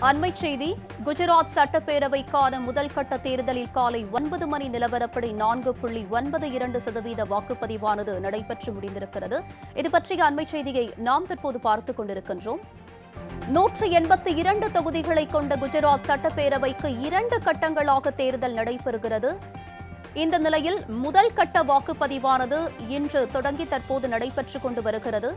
அண்மை செய்தி குஜராத் சட்டப்பேரவைக்கான முதல் கட்ட தேர்தலில் காலை ஒன்பது மணி நிலவரப்படி நான்கு புள்ளி ஒன்பது இரண்டு சதவீத வாக்குப்பதிவானது நடைபெற்று முடிந்திருக்கிறது இது பற்றிய அண்மை செய்தியை நாம் தற்போது பார்த்துக் கொண்டிருக்கின்றோம் நூற்று எண்பத்தி இரண்டு தொகுதிகளை கொண்ட குஜராத் சட்டப்பேரவைக்கு இரண்டு கட்டங்களாக தேர்தல் நடைபெறுகிறது இந்த நிலையில் முதல் கட்ட வாக்குப்பதிவானது இன்று தொடங்கி தற்போது நடைபெற்றுக் கொண்டு வருகிறது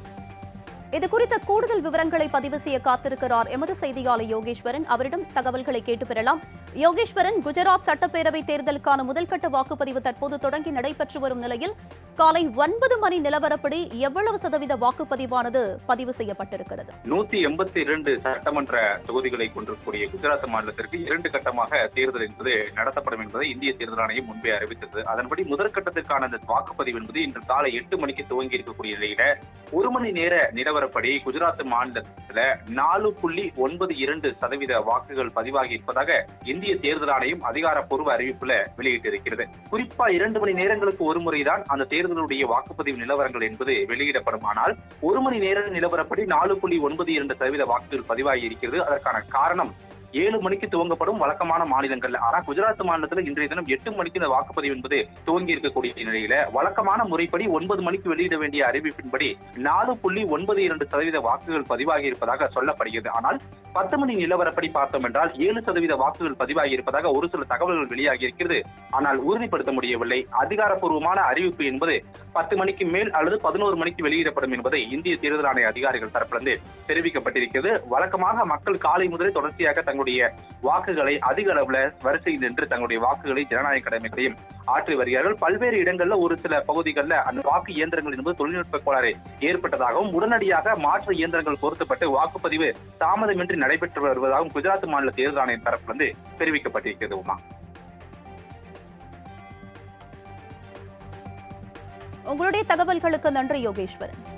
இது குறித்த கூடுதல் விவரங்களை பதிவு செய்ய காத்திருக்கிறார் எமது செய்தியாளர் யோகேஸ்வரன் அவரிடம் தகவல்களை கேட்டு பெறலாம் யோகேஸ்வரன் குஜராத் சட்டப்பேரவை தேர்தலுக்கான முதல்கட்ட வாக்குப்பதிவு தற்போது தொடங்கி நடைபெற்று வரும் நிலையில் காலை ஒன்பது மணி நிலவரப்படி எவ்வளவு சதவீத வாக்குப்பதிவானது பதிவு செய்யப்பட்டிருக்கிறது நூத்தி எண்பத்தி இரண்டு சட்டமன்ற தொகுதிகளை கொண்டிருக்கக்கூடிய குஜராத் மாநிலத்திற்கு இரண்டு கட்டமாக தேர்தல் என்பது நடத்தப்படும் என்பதை இந்திய தேர்தல் ஆணையம் முன்பே அறிவித்தது அதன்படி முதற்கட்டத்திற்கான அந்த வாக்குப்பதிவு என்பது இன்று காலை எட்டு மணிக்கு துவங்கி இருக்கக்கூடிய நிலையில ஒரு மணி நேர நிலவரப்படி குஜராத் மாநிலத்துல நாலு புள்ளி ஒன்பது இரண்டு சதவீத வாக்குகள் பதிவாகி இருப்பதாக இந்திய தேர்தல் ஆணையம் அதிகாரப்பூர்வ அறிவிப்புல வெளியிட்டிருக்கிறது குறிப்பா இரண்டு மணி நேரங்களுக்கு ஒரு முறைதான் அந்த தேர்தலுடைய வாக்குப்பதிவு நிலவரங்கள் என்பது வெளியிடப்படும் ஆனால் ஒரு மணி நேர நிலவரப்படி நாலு புள்ளி ஒன்பது இரண்டு சதவீத வாக்குகள் பதிவாகி இருக்கிறது அதற்கான காரணம் ஏழு மணிக்கு துவங்கப்படும் வழக்கமான மாநிலங்கள்ல ஆனா குஜராத் மாநிலத்துல இன்றைய தினம் எட்டு மணிக்கு இந்த வாக்குப்பதிவு என்பது துவங்கி இருக்கக்கூடிய நிலையில வழக்கமான முறைப்படி ஒன்பது மணிக்கு வெளியிட வேண்டிய அறிவிப்பின்படி நாலு புள்ளி ஒன்பது இரண்டு சதவீத வாக்குகள் பதிவாகி இருப்பதாக சொல்லப்படுகிறது ஆனால் பத்து மணி நிலவரப்படி பார்த்தோம் என்றால் ஏழு சதவீத வாக்குகள் பதிவாகி இருப்பதாக ஒரு சில தகவல்கள் வெளியாகி இருக்கிறது ஆனால் உறுதிப்படுத்த முடியவில்லை அதிகாரப்பூர்வமான அறிவிப்பு என்பது பத்து மணிக்கு மேல் அல்லது பதினோரு மணிக்கு வெளியிடப்படும் என்பதை இந்திய தேர்தல் ஆணைய அதிகாரிகள் தரப்பிலிருந்து தெரிவிக்கப்பட்டிருக்கிறது வழக்கமாக மக்கள் காலை முதலே தொடர்ச்சியாக தங்களுடைய வாக்குகளை அதிக அளவுல வரிசையில் நின்று தங்களுடைய வாக்குகளை ஜனநாயக கடமைகளையும் ஆற்றி வருகிறார்கள் பல்வேறு இடங்கள்ல ஒரு சில பகுதிகளில் அந்த வாக்கு இயந்திரங்கள் என்பது தொழில்நுட்ப கோளாறு ஏற்பட்டதாகவும் உடனடியாக மாற்று இயந்திரங்கள் பொருத்தப்பட்டு வாக்குப்பதிவு தாமதமின்றி நடைபெற்று வருவதாகவும் குஜராத் மாநில தேர்தல் ஆணைய தரப்பிலிருந்து தெரிவிக்கப்பட்டிருக்கிறது உமா உங்களுடைய தகவல்களுக்கு நன்றி யோகேஸ்வரன்